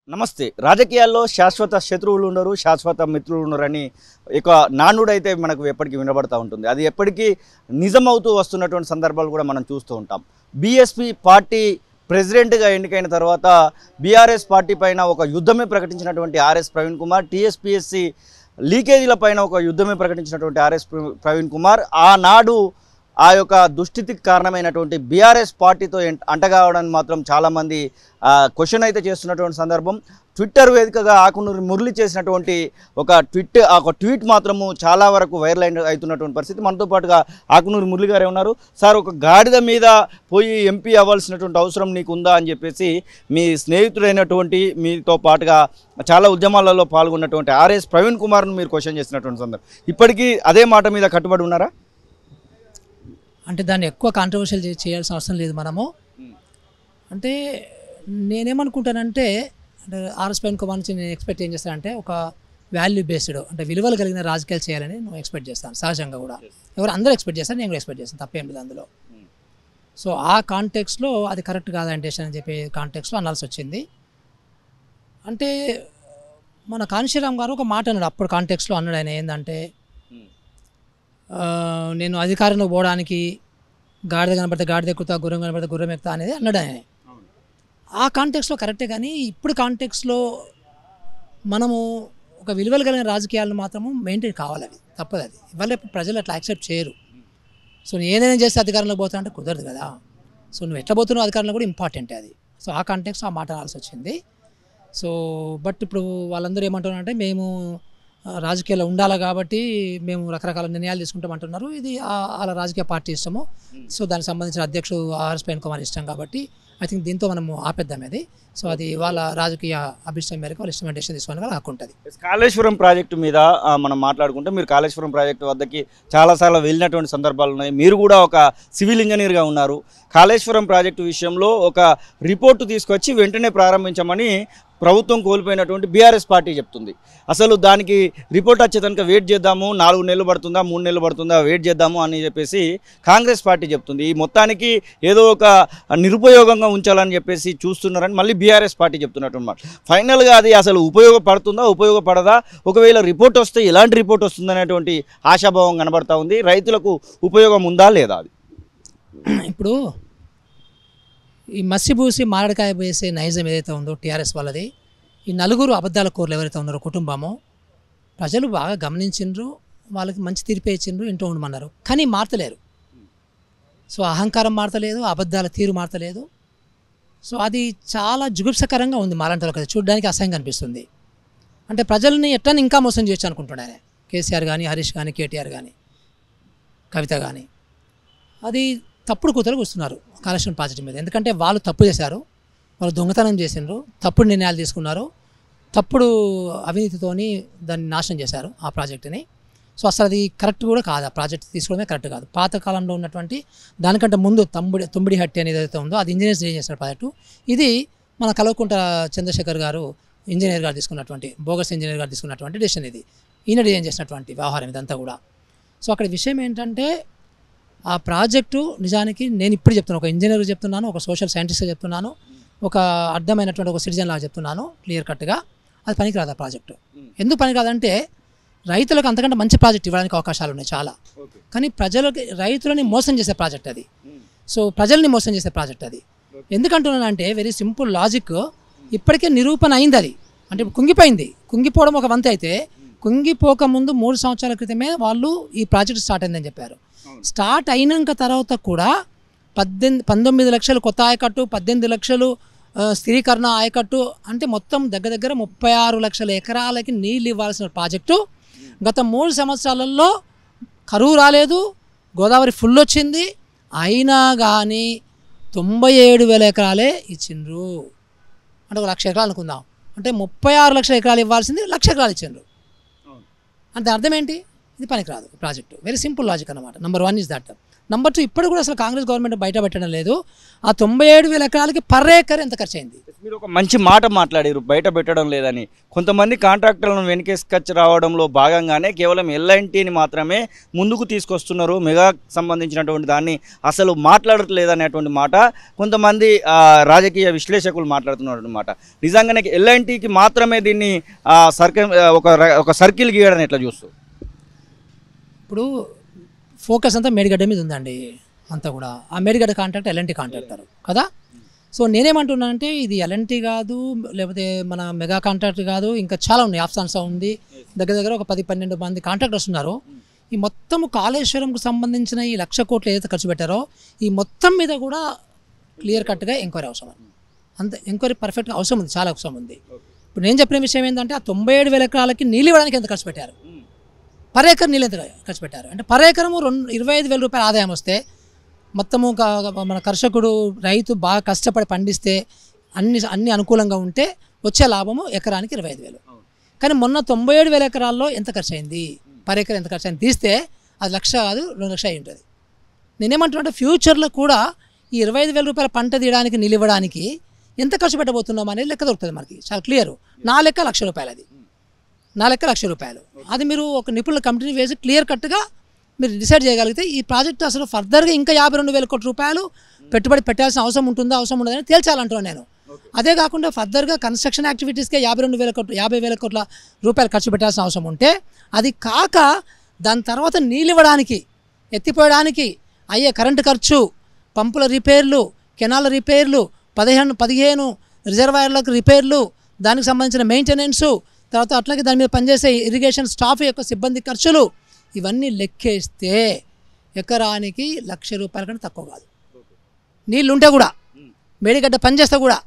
నమస్తే రాజకీయాల్లో శాశ్వత శత్రువులు ఉండరు శాశ్వత మిత్రులు ఉండరని ఇక నానుడైతే మనకు ఎప్పటికీ వినబడతా ఉంటుంది అది ఎప్పటికీ నిజమవుతూ వస్తున్నటువంటి సందర్భాలు కూడా మనం చూస్తూ ఉంటాం బీఎస్పీ పార్టీ ప్రెసిడెంట్గా ఎన్నికైన తర్వాత బీఆర్ఎస్ పార్టీ పైన ఒక యుద్ధమే ప్రకటించినటువంటి ఆర్ఎస్ ప్రవీణ్ కుమార్ టీఎస్పీఎస్సి లీకేజీల పైన ఒక యుద్ధమే ప్రకటించినటువంటి ఆర్ఎస్ ప్రవీణ్ కుమార్ ఆనాడు ఆ యొక్క దుస్థితికి కారణమైనటువంటి బీఆర్ఎస్ పార్టీతో ఎన్- అంటగావడానికి మాత్రం చాలామంది క్వశ్చన్ అయితే చేస్తున్నటువంటి సందర్భం ట్విట్టర్ వేదికగా ఆకునూరి మురళి చేసినటువంటి ఒక ట్విట్ ఆ ఒక ట్వీట్ మాత్రము చాలా వరకు వైరల్ అయిన అవుతున్నటువంటి పరిస్థితి మనతో పాటుగా ఆకునూరి మురళి గారే ఉన్నారు సార్ ఒక గాడిద మీద పోయి ఎంపీ అవ్వాల్సినటువంటి అవసరం నీకు ఉందా అని చెప్పేసి మీ స్నేహితుడైనటువంటి మీతో పాటుగా చాలా ఉద్యమాలలో పాల్గొన్నటువంటి ఆర్ఎస్ ప్రవీణ్ కుమార్ను మీరు క్వశ్చన్ చేసినటువంటి సందర్భం ఇప్పటికీ అదే మాట మీద కట్టుబడి ఉన్నారా అంటే దాన్ని ఎక్కువ కాంట్రవర్షియల్ చేయాల్సిన అవసరం లేదు మనము అంటే నేనేమనుకుంటానంటే అంటే ఆర్ఎస్ పైన్ కుమార్ నుంచి నేను ఎక్స్పెక్ట్ ఏం చేస్తానంటే ఒక వాల్యూ బేస్డ్ అంటే విలువలు కలిగిన రాజకీయాలు చేయాలని నేను ఎక్స్పెక్ట్ చేస్తాను సహజంగా కూడా ఎవరు అందరూ ఎక్స్పెక్ట్ చేస్తారు నేను కూడా ఎక్స్పెక్ట్ చేస్తాను తప్పేం లేదు అందులో సో ఆ కాంటెక్స్లో అది కరెక్ట్ కాదంటే అని చెప్పి కాంటెక్స్లో అనాల్సి వచ్చింది అంటే మన కాంశీరామ్ గారు ఒక మాట అన్నాడు అప్పుడు కాంటెక్స్లో అన్నాడు ఆయన ఏంటంటే ఆ, నేను అధికారంలో పోవడానికి గాడిద కనబడితే గాడిద ఎక్కుతా గుర్రం కనబడితే గుర్రం ఎక్కుతా అనేది అన్నాడు ఆయన ఆ కాంటెక్స్లో కరెక్టే కానీ ఇప్పుడు కాంటెక్స్లో మనము ఒక విలువలు కలిగిన రాజకీయాలను మాత్రము మెయింటైన్ కావాలి అవి తప్పదు అది ఇవాళ రేపు ప్రజలు అట్లా యాక్సెప్ట్ చేయరు సో నేను ఏదైనా చేస్తే అధికారంలో పోతా అంటే కుదరదు కదా సో నువ్వు ఎట్లా పోతున్నావు అధికారంలో కూడా ఇంపార్టెంట్ అది సో ఆ కాంటెక్స్ ఆ మాట అనాల్సి వచ్చింది సో బట్ ఇప్పుడు వాళ్ళందరూ ఏమంటున్నారంటే మేము ఆ, రాజకీయాల్లో ఉండాలి కాబట్టి మేము రకరకాల నిర్ణయాలు తీసుకుంటామంటున్నారు ఇది ఆ- వాళ్ళ రాజకీయ పార్టీ ఇష్టము సో దానికి సంబంధించిన అధ్యక్షుడు ఆర్ఎస్ పైన్ కుమార్ ఇష్టం కాబట్టి ఐ థింక్ దీంతో మనము ఆపేద్దాం అది సో అది వాళ్ళ రాజకీయ అభిష్టం మేరకు వాళ్ళ ఇష్టమైన డెసిషన్ తీసుకోవడానికి వాళ్ళకి హక్కు ఉంటుంది కాళేశ్వరం ప్రాజెక్టు మీద ఆ, మనం మాట్లాడుకుంటే మీరు కాళేశ్వరం ప్రాజెక్టు వద్దకి చాలాసార్లు వెళ్ళినటువంటి సందర్భాలు ఉన్నాయి మీరు కూడా ఒక సివిల్ ఇంజనీర్గా ఉన్నారు కాళేశ్వరం ప్రాజెక్టు విషయంలో ఒక రిపోర్టు తీసుకొచ్చి వెంటనే ప్రారంభించమని ప్రభుత్వం కోల్పోయినటువంటి బీఆర్ఎస్ పార్టీ చెప్తుంది అసలు దానికి రిపోర్ట్ వచ్చేదానికి వెయిట్ చేద్దాము నాలుగు నెలలు పడుతుందా మూడు నెలలు పడుతుందా వెయిట్ చేద్దాము అని చెప్పేసి కాంగ్రెస్ పార్టీ చెప్తుంది ఈ మొత్తానికి ఏదో ఒక నిరుపయోగంగా ఉంచాలని చెప్పేసి చూస్తున్నారని మళ్ళీ బీఆర్ఎస్ పార్టీ చెప్తున్నట్టు అన్నమాట ఫైనల్గా అది అసలు ఉపయోగపడుతుందా ఉపయోగపడదా ఒకవేళ రిపోర్ట్ వస్తే ఎలాంటి రిపోర్ట్ వస్తుందనేటువంటి ఆశాభావం కనబడతా ఉంది రైతులకు ఉపయోగం ఉందా లేదా అది ఇప్పుడు ఈ మసిబూసి మారడికాయ వేసే నైజం ఏదైతే ఉందో టీఆర్ఎస్ వాళ్ళది ఈ నలుగురు అబద్ధాల కోర్లు ఎవరైతే ఉన్నారో కుటుంబము ప్రజలు బాగా గమనించిండ్రు వాళ్ళకి మంచి తీర్పే ఇచ్చిండ్రు ఇంటూ ఉండమన్నారు కానీ మార్తలేరు సో అహంకారం మార్తలేదు అబద్ధాల తీరు మార్తలేదు సో అది చాలా జుగుప్సకరంగా ఉంది మాలాంటి వాళ్ళకి చూడడానికి అసహ్యంగా అనిపిస్తుంది అంటే ప్రజల్ని ఎట్లా ఇంకా మోసం చేయొచ్చు అనుకుంటున్నాను కేసీఆర్ కానీ హరీష్ కానీ కేటీఆర్ కానీ కవిత కానీ అది తప్పుడు కూతలు కూస్తున్నారు కాళేశ్వరం ప్రాజెక్ట్ మీద ఎందుకంటే వాళ్ళు తప్పు చేశారు వాళ్ళు దొంగతనం చేసిండ్రు తప్పుడు నిర్ణయాలు తీసుకున్నారు తప్పుడు అవినీతితోని దాన్ని నాశనం చేశారు ఆ ప్రాజెక్టుని సో అసలు అది కరెక్ట్ కూడా కాదు ఆ ప్రాజెక్ట్ తీసుకోవడమే కరెక్ట్ కాదు పాత కాలంలో ఉన్నటువంటి దానికంటే ముందు తమ్ముడి తుమ్మిడి హట్టి అనేది ఏదైతే ఉందో అది ఇంజనీర్స్ డిజైన్ చేసిన ప్రాజెక్టు ఇది మన కలవకుంట చంద్రశేఖర్ గారు ఇంజనీర్ గారు తీసుకున్నటువంటి బోగస్ ఇంజనీర్ గారు తీసుకున్నటువంటి డెసిషన్ ఇది ఈయన డిజైన్ చేసినటువంటి వ్యవహారం ఇదంతా కూడా సో అక్కడ విషయం ఏంటంటే ఆ ప్రాజెక్టు నిజానికి నేను ఇప్పుడు చెప్తున్నాను ఒక ఇంజనీర్ చెప్తున్నాను ఒక సోషల్ సైంటిస్ట్గా చెప్తున్నాను ఒక అర్థమైనటువంటి ఒక సిటిజన్ లాగా చెప్తున్నాను క్లియర్ కట్గా అది పనికిరాదు ఆ ప్రాజెక్టు ఎందుకు పనికిరాదంటే రైతులకు అంతకంటే మంచి ప్రాజెక్ట్ ఇవ్వడానికి అవకాశాలు ఉన్నాయి చాలా కానీ ప్రజలకి రైతులని మోసం చేసే ప్రాజెక్ట్ అది సో ప్రజల్ని మోసం చేసే ప్రాజెక్ట్ అది ఎందుకంటున్నానంటే వెరీ సింపుల్ లాజిక్ ఇప్పటికే నిరూపణ అయింది అది అంటే కుంగిపోయింది కుంగిపోవడం ఒక వంత అయితే కుంగిపోక ముందు మూడు సంవత్సరాల క్రితమే వాళ్ళు ఈ ప్రాజెక్ట్ స్టార్ట్ అయిందని చెప్పారు స్టార్ట్ అయినాక తర్వాత కూడా పద్దెనిమిది పంతొమ్మిది లక్షలు కొత్త ఆయకట్టు పద్దెనిమిది లక్షలు ఆ, స్థిరీకరణ ఆయకట్టు అంటే మొత్తం దగ్గర దగ్గర ముప్పై ఆరు లక్షల ఎకరాలకి నీళ్ళు ఇవ్వాల్సిన ప్రాజెక్టు గత మూడు సంవత్సరాలలో కరువు రాలేదు గోదావరి ఫుల్ వచ్చింది అయినా కానీ తొంభై ఏడు వేల ఎకరాలే ఇచ్చిండ్రు అంటే ఒక లక్ష ఎకరాలు అనుకుందాం అంటే ముప్పై ఆరు లక్షల ఎకరాలు ఇవ్వాల్సింది లక్ష ఎకరాలు ఇచ్చిండ్రు అంటే అర్థం ఏంటి ఇది పనికిరాదు ప్రాజెక్టు వెరీ సింపుల్ లాజిక్ అనమాట number one is that number two ఇప్పుడు కూడా అసలు కాంగ్రెస్ గవర్నమెంట్ బయట పెట్టడం లేదు ఆ తొంభై ఏడు వేల ఎకరాలకి పర్ ఏకర్ ఎంత ఖర్చు అయింది మీరు ఒక మంచి మాట మాట్లాడారు బయట పెట్టడం లేదని కొంతమంది కాంట్రాక్టర్లను వెనకేసుకొచ్చి రావడంలో భాగంగానే కేవలం ఎల్ఐన్టీని మాత్రమే ముందుకు తీసుకొస్తున్నారు మెగా సంబంధించినటువంటి దాన్ని అసలు మాట్లాడట్లేదనేటువంటి మాట కొంతమంది ఆ, రాజకీయ విశ్లేషకులు మాట్లాడుతున్నటువంటి మాట నిజంగానే ఎల్ఐన్టీకి మాత్రమే దీన్ని ఆ, సర్కిల్ ఆ, ఒక ర- ఒక సర్కిల్ గీయడం ఎట్లా చూస్తూ ఇప్పుడు ఫోకస్ అంతా మేడిగడ్డ మీద ఉందండి అంతా కూడా ఆ మేడిగడ్డ కాంట్రాక్ట్ ఎల్ఎన్టీ కాంట్రాక్టర్ కదా సో నేనేమంటున్నానంటే ఇది ఎల్ఎన్టీ కాదు లేకపోతే మన మెగా కాంట్రాక్ట్ కాదు ఇంకా చాలా ఉన్నాయి ఆప్షన్స్ ఉంది దగ్గర దగ్గర ఒక పది పన్నెండు మంది కాంట్రాక్టర్స్ ఉన్నారు ఈ మొత్తం కాళేశ్వరంకు సంబంధించిన ఈ లక్ష కోట్లు ఏదైతే ఖర్చు పెట్టారో ఈ మొత్తం మీద కూడా క్లియర్ కట్గా ఎంక్వైరీ అవసరం అంత ఎంక్వైరీ పర్ఫెక్ట్గా అవసరం ఉంది చాలా అవసరం ఉంది ఇప్పుడు నేను చెప్పిన విషయం ఏంటంటే ఆ తొంభై ఏడు వేల ఎకరాలకి నీళ్ళు ఇవ్వడానికి ఎంత ఖర్చు పెట్టారు పర్ ఏకర్ నీళ్ళు ఎంత ఖర్చు పెట్టారు అంటే పర్ ఏకరము రెండు ఇరవై ఐదు వేల రూపాయల ఆదాయం వస్తే మొత్తము క- మన కర్షకుడు రైతు బాగా కష్టపడి పండిస్తే అన్ని అన్ని అనుకూలంగా ఉంటే వచ్చే లాభము ఎకరానికి ఇరవై ఐదు వేలు కానీ మొన్న తొంభై ఏడు వేల ఎకరాల్లో ఎంత ఖర్చు అయింది పర్ ఎకర్ ఎంత ఖర్చు అయింది తీస్తే అది లక్ష కాదు రెండు లక్షలు అయి ఉంటుంది నేనేమంటున్నా ఫ్యూచర్లో కూడా ఈ ఇరవై ఐదు వేల రూపాయల పంట తీయడానికి నిలివ్వడానికి ఎంత ఖర్చు పెట్టబోతున్నాం అనేది లెక్క దొరుకుతుంది మనకి చాలా క్లియర్ నా లెక్క లక్ష రూపాయలు అది నా లెక్క లక్ష రూపాయలు అది మీరు ఒక నిపుణుల కమిటీని వేసి క్లియర్ కట్గా మీరు డిసైడ్ చేయగలిగితే ఈ ప్రాజెక్ట్ అసలు ఫర్దర్గా ఇంకా యాభై రెండు వేల కోట్ల రూపాయలు పెట్టుబడి పెట్టాల్సిన అవసరం ఉంటుందా అవసరం ఉండదని తేల్చాలంటున్నాను నేను అదే కాకుండా ఫర్దర్గా కన్స్ట్రక్షన్ యాక్టివిటీస్కే యాభై రెండు వేల కోట్ల యాభై వేల కోట్ల రూపాయలు ఖర్చు పెట్టాల్సిన అవసరం ఉంటే అది కాక దాని తర్వాత నీళ్ళు ఇవ్వడానికి ఎత్తిపోయడానికి అయ్యే కరెంటు ఖర్చు పంపుల రిపేర్లు కెనాల రిపేర్లు పదిహేను పదిహేను రిజర్వాయర్లకు రిపేర్లు దానికి సంబంధించిన మెయింటెనెన్సు తర్వాత అట్లాగే దాని మీద పనిచేసే ఇరిగేషన్ స్టాఫ్ యొక్క సిబ్బంది ఖర్చులు ఇవన్నీ లెక్కేస్తే ఎకరానికి లక్ష రూపాయల కంటే తక్కువ కాదు నీళ్ళు ఉంటే కూడా మేడిగడ్డ పనిచేస్తే కూడా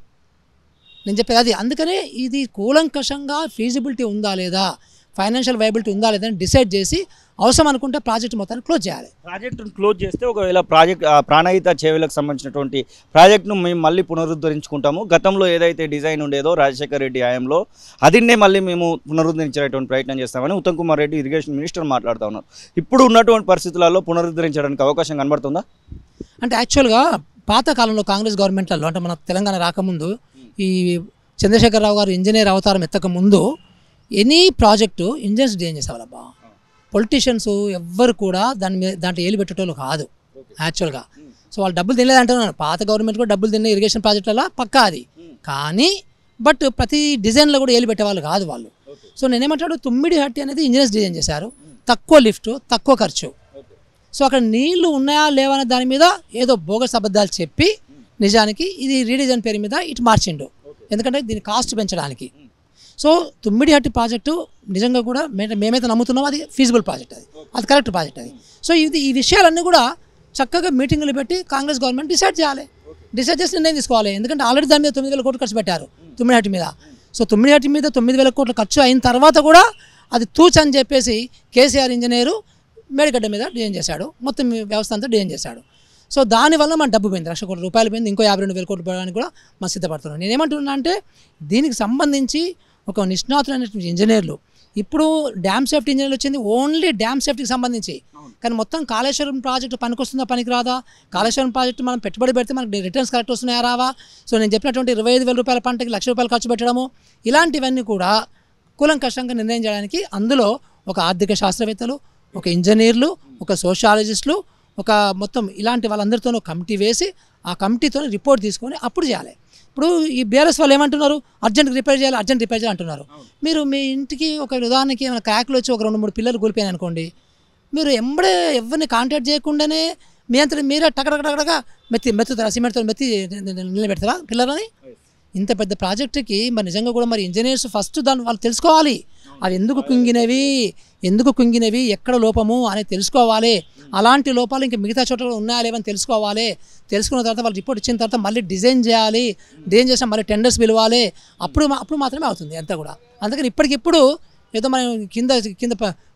నేను చెప్పేది అది అందుకనే ఇది కూలంకషంగా ఫీజిబిలిటీ ఉందా లేదా ఫైనాన్షియల్ వైబిలిటీ ఉందా లేదా అని డిసైడ్ చేసి అవసరం అనుకుంటే ప్రాజెక్ట్ మొత్తాన్ని క్లోజ్ చేయాలి ప్రాజెక్టును క్లోజ్ చేస్తే ఒకవేళ ప్రాజెక్ట్ ఆ, ప్రాణహిత చేవలకు సంబంధించినటువంటి ప్రాజెక్టును మేము మళ్ళీ పునరుద్ధరించుకుంటాము గతంలో ఏదైతే డిజైన్ ఉండేదో రాజశేఖర్ రెడ్డి హయాంలో అదిన్నే మళ్ళీ మేము పునరుద్ధరించేటువంటి ప్రయత్నం చేస్తామని ఉత్తమ్ కుమార్ రెడ్డి ఇరిగేషన్ మినిస్టర్ మాట్లాడుతూ ఉన్నారు ఇప్పుడు ఉన్నటువంటి పరిస్థితులలో పునరుద్ధరించడానికి అవకాశం కనబడుతుందా అంటే యాక్చువల్గా పాత కాలంలో కాంగ్రెస్ గవర్నమెంట్లలో అంటే మన తెలంగాణ రాకముందు ఈ చంద్రశేఖరరావు గారు ఇంజనీర్ అవతారం ఎత్తక ముందు ఎనీ ప్రాజెక్టు ఇంజనీర్స్ డిజైన్ చేసేవాళ్ళబ్బా పొలిటీషియన్స్ ఎవ్వరు కూడా దాని మీద దాంట్లో ఏలు పెట్టేటోళ్ళు కాదు యాక్చువల్గా సో వాళ్ళు డబ్బులు తినలేదు అంటున్నాను పాత గవర్నమెంట్ కూడా డబ్బులు తిన్న ఇరిగేషన్ ప్రాజెక్టులలో పక్కా అది కానీ బట్ ప్రతి డిజైన్లో కూడా ఏలు పెట్టేవాళ్ళు కాదు వాళ్ళు సో నేనేమంటాడు తుమ్మిడి హట్టి అనేది ఇంజనీర్స్ డిజైన్ చేశారు తక్కువ లిఫ్ట్ తక్కువ ఖర్చు సో అక్కడ నీళ్లు ఉన్నాయా లేవా అనే దాని మీద ఏదో బోగస్ అబద్ధాలు చెప్పి నిజానికి ఇది రీడిజైన్ పేరు మీద ఇటు మార్చిండు ఎందుకంటే దీని కాస్ట్ పెంచడానికి సో తుమ్మిడిహట్టి ప్రాజెక్టు నిజంగా కూడా మే- మేమైతే నమ్ముతున్నామో అది ఫీజిబుల్ ప్రాజెక్ట్ అది అది కరెక్ట్ ప్రాజెక్ట్ అది సో ఇది ఈ విషయాలన్నీ కూడా చక్కగా మీటింగులు పెట్టి కాంగ్రెస్ గవర్నమెంట్ డిసైడ్ చేయాలి డిసైడ్ చేసి నిర్ణయం తీసుకోవాలి ఎందుకంటే ఆల్రెడీ దాని మీద తొమ్మిది వేల కోట్లు ఖర్చు పెట్టారు తుమ్మిడిహట్టి మీద సో తుమ్మిడిహట్టి మీద తొమ్మిది వేల కోట్లు ఖర్చు అయిన తర్వాత కూడా అది తూచ్ అని చెప్పేసి కేసీఆర్ ఇంజనీరు మేడిగడ్డ మీద డిజైన్ చేశాడు మొత్తం ఈ వ్యవస్థ అంతా డిజైన్ చేశాడు సో దానివల్ల మన డబ్బు పోయింది లక్ష కోట్ల రూపాయలు పోయింది ఇంకో యాభై రెండు వేల కోట్లు పోవడానికి కూడా మనం సిద్ధపడుతున్నాం నేను ఏమంటున్నా అంటే దీనికి సంబంధించి ఒక నిష్ణాతులైనటువంటి ఇంజనీర్లు ఇప్పుడు డ్యామ్ సేఫ్టీ ఇంజనీర్లు వచ్చింది ఓన్లీ డ్యామ్ సేఫ్టీకి సంబంధించి కానీ మొత్తం కాళేశ్వరం ప్రాజెక్టు పనికొస్తుందా పనికి రాదా కాళేశ్వరం ప్రాజెక్టు మనం పెట్టుబడి పెడితే మనకి రిటర్న్స్ కరెక్ట్ వస్తున్నాయా రావా సో నేను చెప్పినటువంటి ఇరవై ఐదు వేల రూపాయల పంటకి లక్ష రూపాయలు ఖర్చు పెట్టడము ఇలాంటివన్నీ కూడా కూలంకషంగా నిర్ణయం చేయడానికి అందులో ఒక ఆర్థిక శాస్త్రవేత్తలు ఒక ఇంజనీర్లు ఒక సోషాలజిస్టులు ఒక మొత్తం ఇలాంటి వాళ్ళందరితో ఒక కమిటీ వేసి ఆ కమిటీతో రిపోర్ట్ తీసుకొని అప్పుడు చేయాలి ఇప్పుడు ఈ బీఆర్ఎస్ వాళ్ళు ఏమంటున్నారు అర్జెంట్ రిపేర్ చేయాలి అర్జెంట్ రిపేర్ చేయాలి అంటున్నారు మీరు మీ ఇంటికి ఒక ఉదాహరణకి ఏమైనా క్రాక్లు వచ్చి ఒక రెండు మూడు పిల్లలు కూలిపోయాయి అనుకోండి మీరు ఎంబడే ఎవరిని కాంటాక్ట్ చేయకుండానే మీ అంతా మీరే టకటకటకటగా మెత్తి మెత్తుతారా సిమెంట్తో మెత్తి నిలబెడతారా పిల్లలని ఇంత పెద్ద ప్రాజెక్టుకి మరి నిజంగా కూడా మరి ఇంజనీర్స్ ఫస్ట్ దాన్ని వాళ్ళు తెలుసుకోవాలి అవి ఎందుకు కుంగినవి ఎందుకు కుంగినవి ఎక్కడ లోపము అనేది తెలుసుకోవాలి అలాంటి లోపాలు ఇంకా మిగతా చోట్ల కూడా ఉన్నాయా లేవని తెలుసుకోవాలి తెలుసుకున్న తర్వాత వాళ్ళు రిపోర్ట్ ఇచ్చిన తర్వాత మళ్ళీ డిజైన్ చేయాలి డిజైన్ చేసిన మళ్ళీ టెండర్స్ పిలవాలి అప్పుడు మా- అప్పుడు మాత్రమే అవుతుంది అంతా కూడా అందుకని ఇప్పటికిప్పుడు ఏదో మనం కింద కింద ప-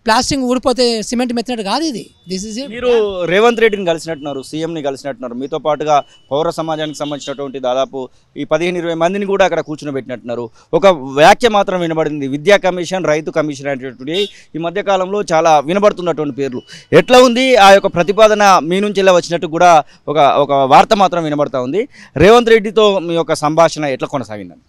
ప్లాస్టిక్ ఊడిపోతే సిమెంట్ మెత్తినట్టు కాదు ఇది దిస్ ఇస్ మీరు రేవంత్ రెడ్డిని కలిసినట్టున్నారు సీఎంని కలిసినట్టున్నారు మీతో పాటుగా పౌర సమాజానికి సంబంధించినటువంటి దాదాపు ఈ పదిహేను ఇరవై మందిని కూడా అక్కడ కూర్చునబెట్టినట్టున్నారు ఒక వ్యాఖ్య మాత్రం వినబడింది విద్యా కమిషన్ రైతు కమిషన్ అనేటువంటి ఈ మధ్య కాలంలో చాలా వినబడుతున్నటువంటి పేర్లు ఎట్లా ఉంది ఆ యొక్క ప్రతిపాదన మీ నుంచి ఇలా వచ్చినట్టు కూడా ఒక ఒక వార్త మాత్రం వినబడతా ఉంది రేవంత్ రెడ్డితో మీ యొక్క సంభాషణ ఎట్లా కొనసాగిందని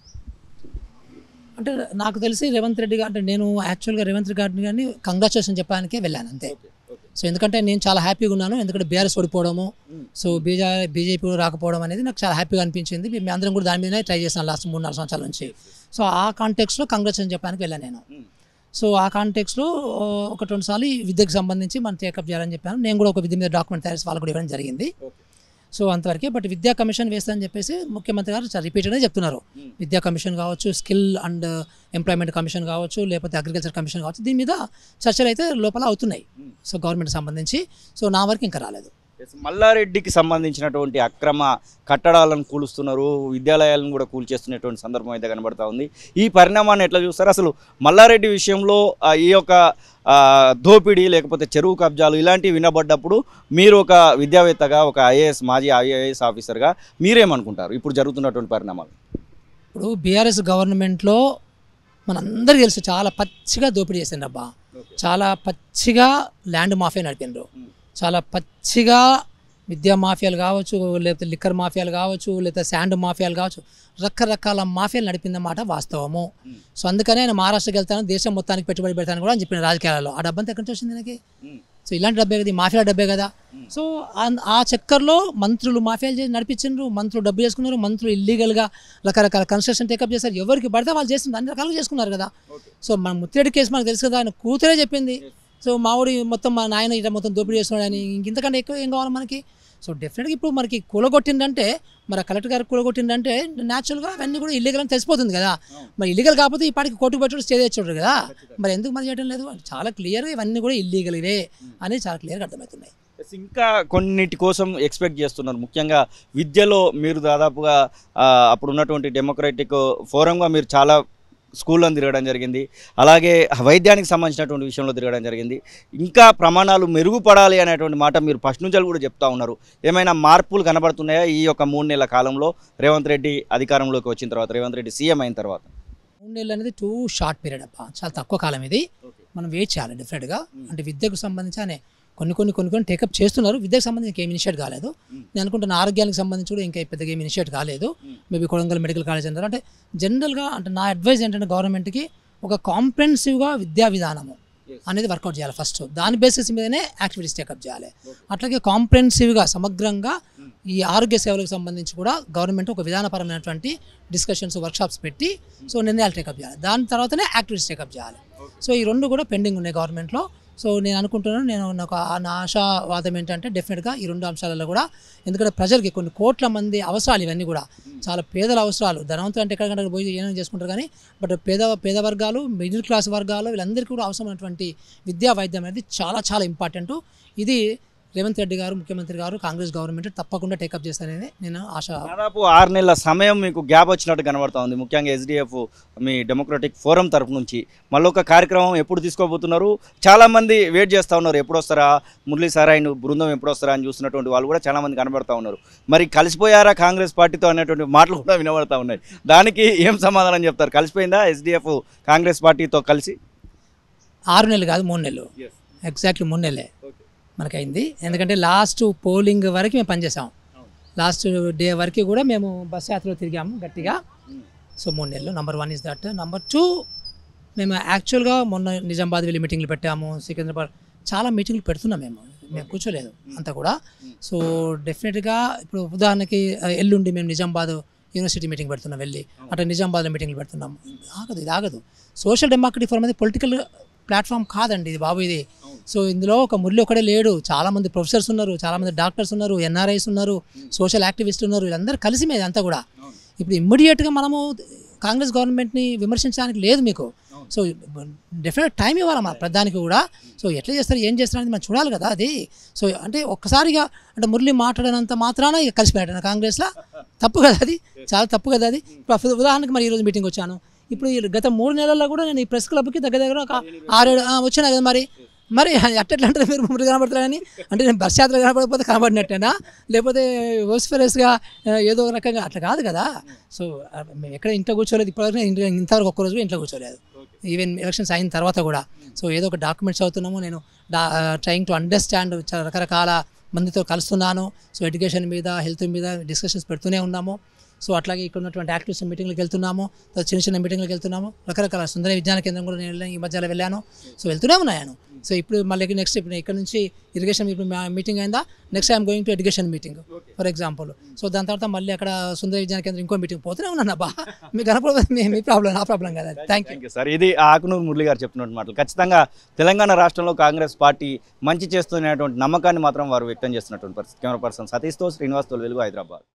అంటే నాకు తెలిసి రేవంత్ రెడ్డి గారు అంటే నేను యాక్చువల్గా రేవంత్ రెడ్డి గారిని కానీ కంగ్రాచులేషన్ చెప్పడానికే వెళ్ళాను అంతే సో ఎందుకంటే నేను చాలా హ్యాపీగా ఉన్నాను ఎందుకంటే బీఆర్ఎస్ ఓడిపోవడము సో బీజే బీజేపీ రాకపోవడం అనేది నాకు చాలా హ్యాపీగా అనిపించింది మేము అందరం కూడా దాని మీదనే ట్రై చేసాను లాస్ట్ మూడు నాలుగు సంవత్సరాల నుంచి సో ఆ కాంటెక్స్లో కంగ్రాచులేషన్ చెప్పడానికి వెళ్ళాను నేను సో ఆ కాంటెక్స్లో ఒక రెండు సార్లు ఈ విద్యకు సంబంధించి మనం టేకప్ చేయాలని చెప్పాను నేను కూడా ఒక విద్య మీద డాక్యుమెంట్ తయారు చేసి వాళ్ళకు కూడా ఇవ్వడం జరిగింది సో అంతవరకే బట్ విద్యా కమిషన్ వేస్తానని చెప్పేసి ముఖ్యమంత్రి గారు చాలా రిపీటెడ్గా చెప్తున్నారు విద్యా కమిషన్ కావచ్చు స్కిల్ అండ్ ఎంప్లాయ్మెంట్ కమిషన్ కావచ్చు లేకపోతే అగ్రికల్చర్ కమిషన్ కావచ్చు దీని మీద చర్చలు అయితే లోపల అవుతున్నాయి సో గవర్నమెంట్ సంబంధించి సో నా వరకు ఇంకా రాలేదు ఎస్, మల్లారెడ్డికి సంబంధించినటువంటి అక్రమ కట్టడాలను కూలుస్తున్నారు విద్యాలయాలను కూడా కూల్చేస్తున్నటువంటి సందర్భం అయితే కనబడతా ఉంది ఈ పరిణామాన్ని ఎట్లా చూస్తారు అసలు మల్లారెడ్డి విషయంలో ఆ, ఈ యొక్క ఆ, దోపిడీ లేకపోతే చెరువు కబ్జాలు ఇలాంటివి వినబడ్డప్పుడు మీరు ఒక విద్యావేత్తగా ఒక ఐఏఎస్ మాజీ ఐఏఎస్ ఆఫీసర్గా మీరేమనుకుంటారు ఇప్పుడు జరుగుతున్నటువంటి పరిణామాలు ఇప్పుడు బీఆర్ఎస్ గవర్నమెంట్లో మనందరికీ తెలుసు చాలా పచ్చిగా దోపిడీ చేసిండ్రు అబ్బా చాలా పచ్చిగా ల్యాండ్ మాఫియా నడిపిండ్రు చాలా పచ్చిగా విద్యా మాఫియాలు కావచ్చు లేకపోతే లిక్కర్ మాఫియాలు కావచ్చు లేకపోతే శాండ్ మాఫియాలు కావచ్చు రకరకాల మాఫియాలు నడిపిందన్నమాట వాస్తవము సో అందుకనే నేను మహారాష్ట్రకి వెళ్తాను దేశం మొత్తానికి పెట్టుబడి పెడతాను కూడా అని చెప్పిన రాజకీయాలలో ఆ డబ్బంతా ఎక్కడి నుంచి వచ్చింది నాకు సో ఇలాంటి డబ్బే కదా ఈ మాఫియా డబ్బే కదా సో ఆ- ఆ చక్కర్లో మంత్రులు మాఫియాలు చేసి నడిపించారు మంత్రులు డబ్బు చేసుకున్నారు మంత్రులు ఇల్లీగల్గా రకరకాల కన్స్ట్రక్షన్ టేకప్ చేశారు ఎవరికి పడితే వాళ్ళు చేస్తున్నారు అన్ని రకాలుగా చేసుకున్నారు కదా సో మన ముత్తిరెడ్డి కేసు మనకు తెలుసు కదా ఆయన కూతురే చెప్పింది సో మావుడి మొత్తం మా నాయన ఇట్లా మొత్తం దోపిడీ చేస్తున్నాడు అని ఇంతకంటే ఎక్కువ ఏం కావాలి మనకి సో డెఫినెట్గా ఇప్పుడు మనకి కూలగొట్టిందంటే మరి ఆ కలెక్టర్ గారు కూలగొట్టిందంటే న్యాచురల్గా అవన్నీ కూడా ఇల్లీగల్ అని తెలిసిపోతుంది కదా మరి ఇల్లీగల్ కాకపోతే ఈ పాటికి కోర్టుకు పెట్టడం స్టే తెచ్చాడు కదా మరి ఎందుకు మరి చేయడం లేదు చాలా క్లియర్గా ఇవన్నీ కూడా ఇల్లీగల్వే అని చాలా క్లియర్గా అర్థమవుతున్నాయి ఎస్, ఇంకా కొన్నిటి కోసం ఎక్స్పెక్ట్ చేస్తున్నారు ముఖ్యంగా విద్యలో మీరు దాదాపుగా ఆ, అప్పుడు ఉన్నటువంటి డెమోక్రటిక్ ఫోరంగా మీరు చాలా స్కూళ్ళను తిరగడం జరిగింది అలాగే వైద్యానికి సంబంధించినటువంటి విషయంలో తిరగడం జరిగింది ఇంకా ప్రమాణాలు మెరుగుపడాలి అనేటువంటి మాట మీరు ఫస్ట్ నుంచి కూడా చెప్తా ఉన్నారు ఏమైనా మార్పులు కనబడుతున్నాయా ఈ యొక్క మూడు నెలల కాలంలో రేవంత్ రెడ్డి అధికారంలోకి వచ్చిన తర్వాత రేవంత్ రెడ్డి సీఎం అయిన తర్వాత మూడు నెలలు అనేది టూ షార్ట్ పీరియడ్ అప్ప చాలా తక్కువ కాలం ఇది మనం వెయిట్ చేయాలి డెఫినెట్గా అంటే విద్యకు సంబంధించి అనే కొన్ని కొన్ని కొన్ని కొన్ని టేకప్ చేస్తున్నారు విద్యకు సంబంధించి ఏం ఇనిషియేట్ కాలేదు నేను అనుకుంటున్న ఆరోగ్యానికి సంబంధించి కూడా ఇంకా పెద్దగా ఏమి ఇనిషియేట్ కాలేదు మేబీ కొడంగల్ మెడికల్ కాలేజ్ అన్నారు అంటే జనరల్గా అంటే నా అడ్వైజ్ ఏంటంటే గవర్నమెంట్కి ఒక కాంప్రహెన్సివ్గా విద్యా విధానము అనేది వర్కౌట్ చేయాలి ఫస్ట్ దాని బేసిస్ మీదనే యాక్టివిటీస్ టేకప్ చేయాలి అట్లాగే కాంప్రహెన్సివ్గా సమగ్రంగా ఈ ఆరోగ్య సేవలకు సంబంధించి కూడా గవర్నమెంట్ ఒక విధానపరమైనటువంటి డిస్కషన్స్ వర్క్షాప్స్ పెట్టి సో నిర్ణయాలు టేకప్ చేయాలి దాని తర్వాతనే యాక్టివిటీస్ టేకప్ చేయాలి సో ఈ రెండు కూడా పెండింగ్ ఉన్నాయి గవర్నమెంట్లో సో నేను అనుకుంటున్నాను నేను నాకు ఆ- నా ఆశావాదం ఏంటంటే డెఫినెట్గా ఈ రెండు అంశాలలో కూడా ఎందుకంటే ప్రజలకి కొన్ని కోట్ల మంది అవసరాలు ఇవన్నీ కూడా చాలా పేదల అవసరాలు ధనవంతులు అంటే ఎక్కడికంటే పోయి ఏమైనా చేసుకుంటారు కానీ బట్ పేద పేద వర్గాలు మిడిల్ క్లాస్ వర్గాలు వీళ్ళందరికీ కూడా అవసరమైనటువంటి విద్యా వైద్యం అనేది చాలా చాలా ఇంపార్టెంట్ ఇది రేవంత్ రెడ్డి గారు ముఖ్యమంత్రి గారు కాంగ్రెస్ గవర్నమెంట్ తప్పకుండా టేకప్ చేస్తారని నేను ఆశ దాదాపు ఆరు నెలల సమయం మీకు గ్యాప్ వచ్చినట్టు కనబడతా ఉంది ముఖ్యంగా ఎస్డిఎఫ్ మీ డెమోక్రటిక్ ఫోరం తరపు నుంచి మళ్ళీ ఒక కార్యక్రమం ఎప్పుడు తీసుకోబోతున్నారు చాలామంది వెయిట్ చేస్తూ ఉన్నారు ఎప్పుడు వస్తారా మురళీ సారాయణ బృందం ఎప్పుడు వస్తారా అని చూస్తున్నటువంటి వాళ్ళు కూడా చాలామంది కనబడతా ఉన్నారు మరి కలిసిపోయారా కాంగ్రెస్ పార్టీతో అనేటువంటి మాటలు కూడా వినబడతా ఉన్నాయి దానికి ఏం సమాధానం చెప్తారు కలిసిపోయిందా ఎస్డిఎఫ్ కాంగ్రెస్ పార్టీతో కలిసి ఆరు నెలలు కాదు మూడు నెలలు ఎగ్జాక్ట్లీ మూడు నెలలే మనకైంది ఎందుకంటే లాస్ట్ పోలింగ్ వరకు మేము పనిచేసాం లాస్ట్ డే వరకు కూడా మేము బస్ యాత్రలో తిరిగాము గట్టిగా సో మూడు నెలలు number one is that number two మేము యాక్చువల్గా మొన్న నిజామాబాద్ వెళ్ళి మీటింగ్లు పెట్టాము సికింద్రాబాద్ చాలా మీటింగ్లు పెడుతున్నాం మేము మేము కూర్చోలేదు అంతా కూడా సో డెఫినెట్గా ఇప్పుడు ఉదాహరణకి ఆ, ఎల్లుండి మేము నిజామాబాద్ యూనివర్సిటీ మీటింగ్ పెడుతున్నాం వెళ్ళి అట్లా నిజామాబాద్లో మీటింగ్లు పెడుతున్నాం ఆగదు ఇది ఆగదు సోషల్ డెమోక్రటిక్ ఫోరం అనేది పొలిటికల్ ప్లాట్ఫామ్ కాదండి ఇది బాబు ఇది సో ఇందులో ఒక మురళి ఒకడే లేడు చాలా మంది ప్రొఫెసర్స్ ఉన్నారు చాలా మంది డాక్టర్స్ ఉన్నారు ఎన్ఆర్ఐస్ ఉన్నారు సోషల్ యాక్టివిస్ట్ ఉన్నారు వీళ్ళందరూ కలిసి మీద అంతా కూడా ఇప్పుడు ఇమ్మీడియట్గా మనము కాంగ్రెస్ గవర్నమెంట్ని విమర్శించడానికి లేదు మీకు సో డెఫినెట్ టైం ఇవ్వాలి మన ప్రధానికి కూడా సో ఎట్లా చేస్తారు ఏం చేస్తారు అనేది మనం చూడాలి కదా అది సో అంటే ఒక్కసారిగా అంటే మురళి మాట్లాడినంత మాత్రాన ఇక కలిసిపోయాడు కాంగ్రెస్లో తప్పు కదా అది చాలా తప్పు కదా అది ఇప్పుడు ఉదాహరణకి మరి ఈరోజు మీటింగ్ వచ్చాను ఇప్పుడు ఈ గత మూడు నెలల్లో కూడా నేను ఈ ప్రెస్ క్లబ్కి దగ్గర దగ్గర ఒక ఆరేడు ఆ, వచ్చాను కదా మరి మరి అట్టెట్లా అంటే మీరు ముగ్గురు కనబడతారని అంటే నేను బస్ యాత్ర కనబడకపోతే కనబడినట్టేనా లేకపోతే వోస్ఫెరస్గా ఏదో ఒక రకంగా అట్లా కాదు కదా సో ఆ, మేము ఎక్కడ ఇంట్లో కూర్చోలేదు ఇప్పటివరకు నేను ఇంట్లో- ఇంతవరకు ఒక్కరోజు ఇంట్లో కూర్చోలేదు ఈవెన్ ఎలక్షన్స్ అయిన తర్వాత కూడా సో ఏదో ఒక డాక్యుమెంట్స్ అవుతున్నాము నేను ట్రయింగ్ టు అండర్స్టాండ్ రకరకాల మందితో కలుస్తున్నాను సో ఎడ్యుకేషన్ మీద హెల్త్ మీద డిస్కషన్స్ పెడుతూనే ఉన్నాము సో అట్లాగే ఇక్కడ ఉన్నటువంటి యాక్టివిస్ట్ మీటింగ్లకు వెళ్తున్నాము తర్వాత చిన్న చిన్న మీటింగ్లకు వెళ్తున్నాము రకరకాల సుందర విజ్ఞాన కేంద్రం కూడా నేను వెళ్ళాను, ఈ మధ్యలో వెళ్ళాను సో వెళ్తూనే ఉన్నాను సో ఇప్పుడు మళ్ళీ నెక్స్ట్ ఇప్పుడు ఇక్కడ నుంచి ఇరిగేషన్ ఇప్పుడు మీటింగ్ అయిందా next I'm going to education meeting for example so దాని తర్వాత మళ్ళీ అక్కడ సుందర విజ్ఞాన కేంద్రం ఇంకో మీటింగ్ పోతూనే ఉన్నాను అబ్బా మీకు కనపడదు మీ మీ ప్రాబ్లం నా ప్రాబ్లం కదా thank you thank you sir ఇది ఆకునూరు మురళి గారు చెప్పినటువంటి మాటలు ఖచ్చితంగా తెలంగాణ రాష్ట్రంలో కాంగ్రెస్ పార్టీ మంచి చేస్తున్నటువంటి నమ్మకాన్ని మాత్రం వారు వ్యక్తం చేస్తున్నటువంటి పరిస్థితి కెమెరా పర్సన్ సతీష్తో శ్రీనివాస్తో వెలుగు హైదరాబాద్